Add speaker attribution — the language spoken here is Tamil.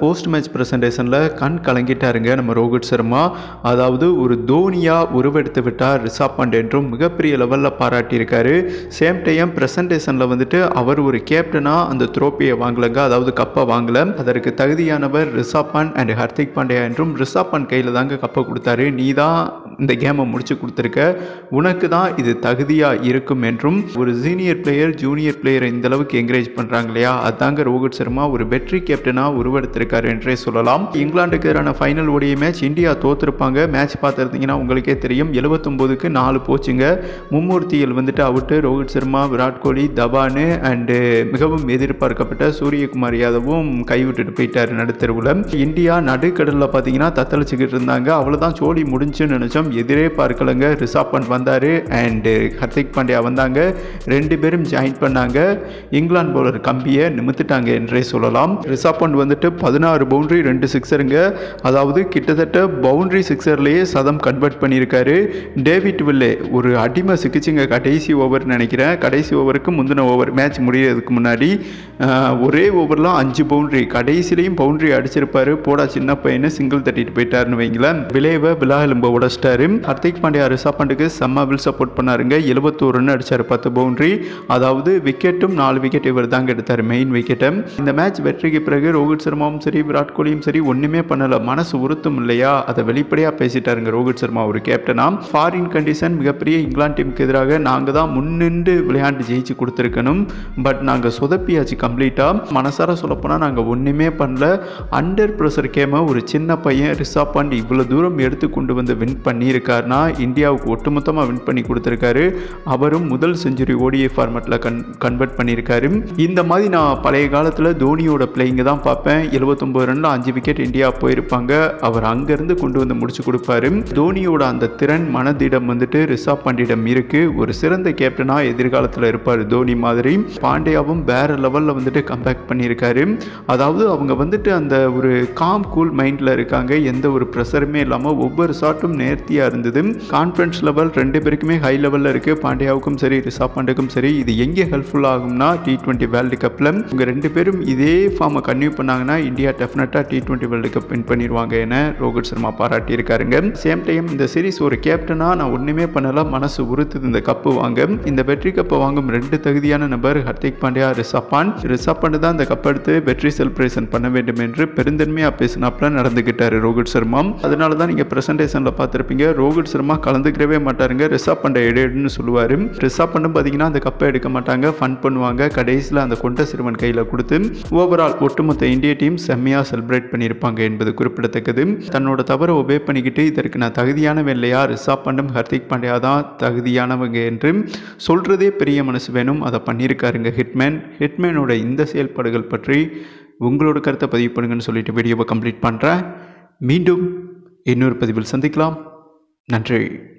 Speaker 1: போஸ்ட் மேட்ச் ப்ரெசன்டேஷனில் கண் கலங்கிட்டாருங்க நம்ம ரோஹித் சர்மா அதாவது ஒரு தோனியாக உருவெடுத்து விட்டார் ரிஷப் பண்ட் என்றும் மிகப்பெரிய லெவலில் பாராட்டியிருக்காரு சேம் டைம் ப்ரெசன்டேஷனில் வந்துட்டு அவர் ஒரு கேப்டனாக அந்த த்ரோப்பியை வாங்கலைங்க அதாவது கப்பை வாங்கலை அதற்கு தகுதியானவர் ரிஷப் பண்ட் அண்ட் ஹர்திக் பாண்டியா என்றும் ரிஷப் பண்ட் கையில் தாங்க கப்பை கொடுத்தாரு நீ தான் இந்த கேமை முடிச்சு கொடுத்துருக்க உனக்கு தான் இது தகுதியாக இருக்கும் என்றும் ஒரு சீனியர் பிளேயர் ஜூனியர் பிளேயரை இந்த அளவுக்கு என்கரேஜ் பண்ணுறாங்க இல்லையா அதாங்க ரோஹித் சர்மா ஒரு வெற்றி கேப்டனாக உருவெடுத்திருக்காரு என்றே சொல்லலாம் இங்கிலாந்துக்கு எதிரான ஃபைனல் ஓடிய மேட்ச் இந்தியா தோத்துருப்பாங்க மேட்ச் பார்த்துருந்தீங்கன்னா உங்களுக்கே தெரியும் எழுபத்தொம்போதுக்கு நாலு போச்சுங்க மும்மூர்த்தியில் வந்துட்டு அவுட்டு ரோஹித் சர்மா விராட் கோலி தவானு அண்டு மிகவும் எதிர்பார்க்கப்பட்ட சூரியகுமார் யாதவும் கைவிட்டுட்டு போயிட்டார் நடுத்தருவில் இந்தியா நடுக்கடலில் பார்த்தீங்கன்னா தத்தளிச்சுக்கிட்டு இருந்தாங்க அவ்வளோதான் சோழி முடிஞ்சுன்னு நினச்சோம் எதிரே பார்க்கலங்க ரிஷப் பண்ட் வந்தார் அண்டு ஹர்திக் பாண்டியா வந்தாங்க ரெண்டு பேரும் ஜாயின் பண்ணாங்க இங்கிலாந்து பவுலர் கம்பியை நிமித்துட்டாங்க என்றே சொல்லலாம் ரிஷப் பண்ட் வந்துட்டு பதினாறு பவுண்டரி ரெண்டு சிக்ஸருங்க அதாவது கிட்டத்தட்ட பவுண்டரி சிக்ஸர்லேயே சதம் கன்வெர்ட் பண்ணியிருக்காரு டேவிட் வில்லே ஒரு அடிமை சிக்கிச்சுங்க கடைசி ஓவர் நினைக்கிறேன் கடைசி ஓவருக்கு முந்தின ஓவர் மேட்ச் முடியறதுக்கு முன்னாடி ஆஹ், ஒரே ஓவரில் அஞ்சு பவுண்டரி கடைசிலையும் பவுண்டரி அடிச்சிருப்பாரு போடா சின்ன பையனு சிங்கிள் தட்டிட்டு போயிட்டாருன்னு வைங்களேன் விளைவை விழா எலும்ப உடச்சிட்டாரு ஹர்திக் பாண்டியா ரிஷப் பண்டுக்கு செம்ம வில் சப்போர்ட் பண்ணாருங்க எழுபத்தோரு ரன் அடிச்சார் பத்து பவுண்டரி அதாவது விக்கெட்டும் நாலு விக்கெட் இவர் தாங்க எடுத்தார் மெயின் விக்கெட்டை இந்த மேட்ச் வெற்றிக்கு பிறகு ரோஹித் சர்மாவும் சரி விராட் கோலியும் சரி ஒன்றுமே பண்ணலை மனசு உறுத்தும் இல்லையா அதை வெளிப்படையாக பேசிட்டாருங்க ரோஹித் சர்மா ஒரு கேப்டனா ஃபாரின் கண்டிஷன் மிகப்பெரிய இங்கிலாந்து டீமுக்கு எதிராக நாங்கள் தான் முன்னின்று விளையாண்டு ஜெயிச்சு கொடுத்துருக்கணும் பட் நாங்கள் சொதப்பியாச்சு கம்ப்ளீட்டாக மனசார சொல்லப்போனால் நாங்கள் ஒன்றுமே பண்ணல அண்டர் ப்ரெஷர் கேமை ஒரு சின்ன பையன் ரிஷப் பண்ட் இவ்வளோ தூரம் எடுத்து கொண்டு வந்து வின் பண்ணியிருக்காருனா இந்தியாவுக்கு ஒட்டுமொத்தமாக வின் பண்ணி கொடுத்துருக்காரு அவரும் முதல் செஞ்சுரி ஓடிஐ ஃபார்மேட்டில் கன் கன்வெர்ட் பண்ணியிருக்காரு இந்த மாதிரி நான் பழைய காலத்தில் தோனியோட பிளேயிங்க தான் பார்ப்பேன் எழுபத்தொம்பது ரனில் அஞ்சு விக்கெட் இந்தியா போயிருப்பாங்க அவர் அங்கேருந்து கொண்டு வந்து முடிச்சு கொடுப்பாரு தோனியோட அந்த திறன் மனதிடம் வந்துட்டு ரிஷப் பண்டிடம் இருக்கு ஒரு சிறந்த கேப்டனாக எதிர்காலத்தில் இருப்பார் தோனி மாதிரி பாண்டியாவும் வேற லெவலில் வந்துட்டு கம்பேக் பண்ணியிருக்காரு அதாவது அவங்க வந்துட்டு அந்த ஒரு காம் கூல் மைண்டில் இருக்காங்க எந்த ஒரு ப்ரெஷருமே இல்லாமல் ஒவ்வொரு ஷாட்டும் நேர்த்தியாக இருந்தது கான்ஃபிடன்ஸ் லெவல் ரெண்டு பேருக்குமே ஹை லெவலில் இருக்குது பாண்டியாவுக்கும் சரி ரிஷப் பாண்டுக்கும் சரி இது எங்கே ஹெல்ப்ஃபுல் ஆகும்னா டி டுவெண்ட்டி வேர்ல்டு கப்பில் இவங்க ரெண்டு பேரும் இதே ஃபார்மை கன்டினியூ பண்ணாங்கன்னா இந்தியா டெஃபினட்டாக T twenty world cup win பண்ணிடுவாங்க என ரோஹித் சர்மா பாராட்டியிருக்காருங்க சேம் டைம் இந்த சீரிஸ் ஒரு கேப்டனாக நான் ஒன்றுமே பண்ணல மனசு உறுத்துது இந்த கப்பு வாங்க இந்த வெற்றி கப்பை வாங்கும் ரெண்டு தகுதியான நபர் ஹர்திக் பாண்டியா ரிஷப் பாண்ட் ரிஷப் பாண்ட் தான் இந்த கப் எடுத்து வெற்றி செலிப்ரேஷன் பண்ண வேண்டும் என்று பெருந்தன்மையாக பேசினாப்புல நடந்துக்கிட்டாரு ரோஹித் சர்மா அதனால தான் நீங்கள் ப்ரெசன்டேஷனில் பார்த்துருப்பீங்க ரோஹித் சர்மா கலந்துக்கிறவே மாட்டாருங்க ரிஷப் பண்டை எடுன்னு சொல்லுவார் ரிஷப் பண்டும் பார்த்தீங்கன்னா அந்த கப்பை எடுக்க மாட்டாங்க ஃபன் பண்ணுவாங்க கடைசியில் அந்த கொண்ட சிறுவன் கையில் கொடுத்து ஓவரால் ஒட்டுமொத்த இந்திய டீம் செம்மையாக செலிப்ரேட் பண்ணியிருப்பாங்க என்பது குறிப்பிடத்தக்கது தன்னோட தவறை ஒபே பண்ணிக்கிட்டு இதற்கு நான் தகுதியானவன் இல்லையா ரிஷப் பண்டும் ஹர்திக் பாண்டியா தான் தகுதியானவங்க என்று சொல்கிறதே பெரிய மனசு வேணும் அதை பண்ணியிருக்காருங்க ஹிட்மேன் ஹிட்மேனோட இந்த செயல்பாடுகள் பற்றி உங்களோட கருத்தை பதிவு பண்ணுங்கன்னு சொல்லிட்டு வீடியோவை கம்ப்ளீட் பண்ணுறேன் மீண்டும் இன்னொரு பதிவில் சந்திக்கலாம் நன்றி